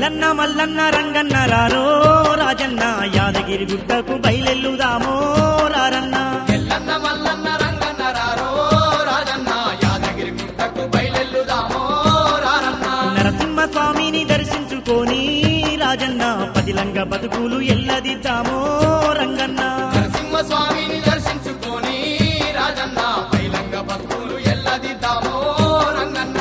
ఎల్లన్న మల్లన్న రంగన్న రారో రాజన్న యాదగిరి గుట్టకు బయలెల్లుదామో రారన్న ఎల్లన్న మల్లన్న రంగన్న రారో రాజన్న యాదగిరి గుట్టకు బయలెల్లుదామో రారన్న నరసింహ స్వామిని దర్శించుకొని రాజన్న పదిలంగ బతుకులు ఎల్లదిద్దామో రంగన్న నరసింహ స్వామిని దర్శించుకొని రాజన్న పైలంగ భక్తులు ఎల్లదిద్దామో రంగన్న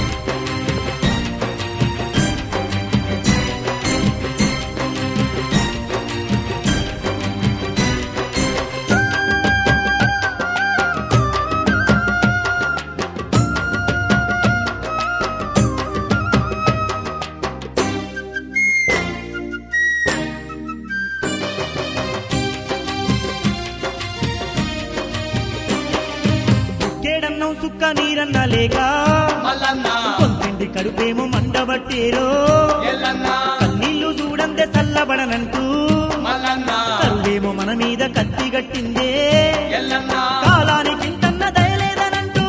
బుక్కేడన్నం సుక్క నీరన్న లేక మల్లన్న కొంతింటి కడుపేమో మండబట్టేరో ఎల్లన్న కన్నీళ్లు చూడందే చల్లబడనంటూ మల్లన్న కరువేమో మన మీద కత్తి గట్టిందే ఎల్లన్న కాలానికి ఇంతన్న దయలేదనంటూ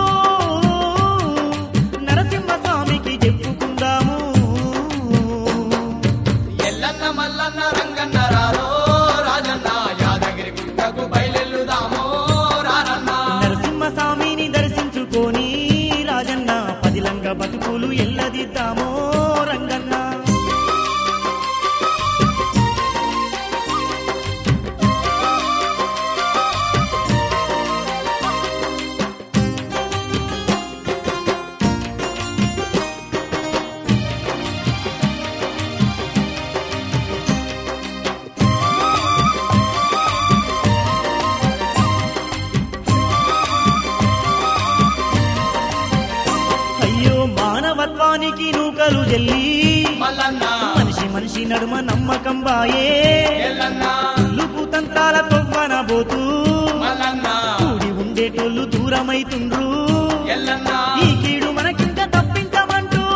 నరసింహ స్వామికి చెప్పుకుందాము ఎల్లన్న మల్లన్న రంగన్న రారో రాజన్న యాదగిరి గుట్టకు బయలెల్లుదామో రారన్న నరసింహ స్వామిని దర్శించుకొని రాజన్న పదిలంగ బతుకులు ఎల్లదిద్దామో రంగన్న అయ్యో మానవత్వానికి నూకలు జల్లి మల్లన్న మనిషి మనిషి నడుమ నమ్మకం బాయే ఎల్లన్న ఉల్లుపు తంత్రాల తొవ్వన పోతూ మల్లన్న కూడి ఉండేటోళ్ళు దూరమైతుండ్రు ఎల్లన్న ఈ కీడు మనకింక తప్పించమంటూ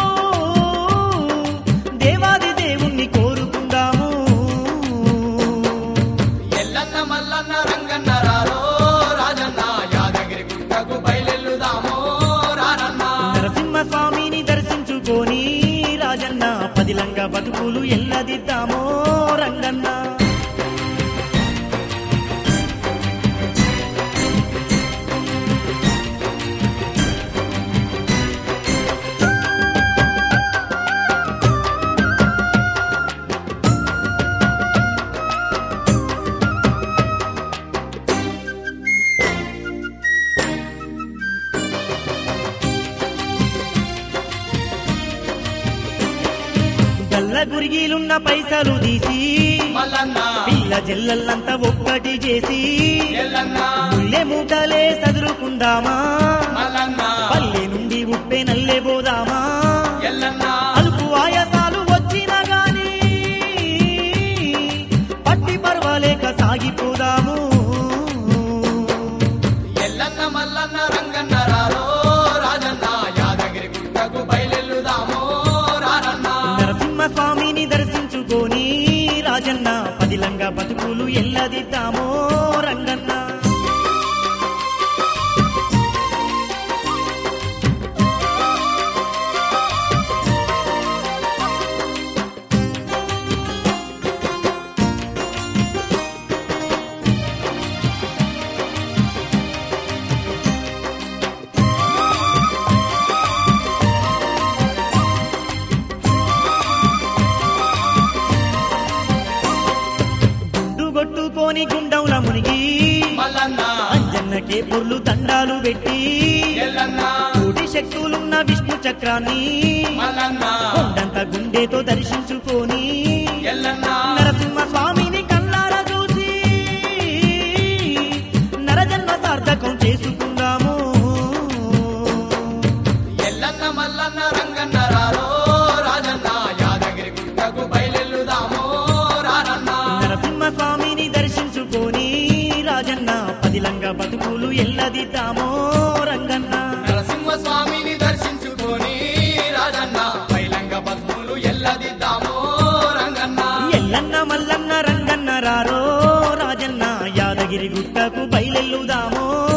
దేవాది దేవుణ్ణి కోరుకుందాము ఎల్లన్న మల్లన్న రంగన్న రారో రాజన్న యాదగిరి గుట్టకు బయలెల్లుదామో రారన్న నరసింహ స్వామిని దర్శించుకొని రాజన్న పదిలంగ బతుకులు ఎల్లదిద్దామో రంగన్న గల్ల గురిగిలున్న పైసలు తీసి మల్లన్న పిల్ల జల్లల్లంతా ఒక్కటి చేసి ఎల్లన్న ముల్లె మూటలే సదురుకుందామా మల్లన్న పల్లె నుండి ఉప్పే నల్లే పోదామా ఎల్లన్న అలుపు ఆయాసాలు వచ్చినా గాని పట్టి పర్వాలేక సాగిపోదాము ఎల్లన్న మల్లన్న రంగన్న రారో రాజన్న యాదగిరి గుట్టకు బయలెల్లుదామో రారన్న నరసింహ స్వామిని దర్శించుకొని రాజన్న పదిలంగా బతుకులు ఎల్లదిద్దామో రంగన్న గుండు కొట్టుకొని గుండంల మునిగి మల్లన్న అంజన్నకే పొర్లు దండాలు పెట్టి ఎల్లన్న కోటి శక్తులున్న విష్ణు చక్రాన్ని మల్లన్న కొండంత గుండెతో దర్శించుకొని ఎల్లన్న నరసింహ స్వామిని కల్లారా చూసి నరజన్మ సార్థకం చేసుకుందాము ఎల్లన్న మల్లన్న రంగన్న రారో రాజన్న యాదగిరి గుట్టకు బయలెల్లుదామో రారన్న నరసింహ స్వామిని దర్శించుకొని రాజన్న పదిలంగ బతుకులు ఎల్లదిద్దామో రంగన్న నరసింహ స్వామిని దర్శించుకొని రాజన్న పైలంగ బతుకులు ఎల్లదిద్దామో రంగన్న ఎల్లన్న మల్లన్న రంగన్న రారో రాజన్న యాదగిరి గుట్టకు బయలెల్లుదామో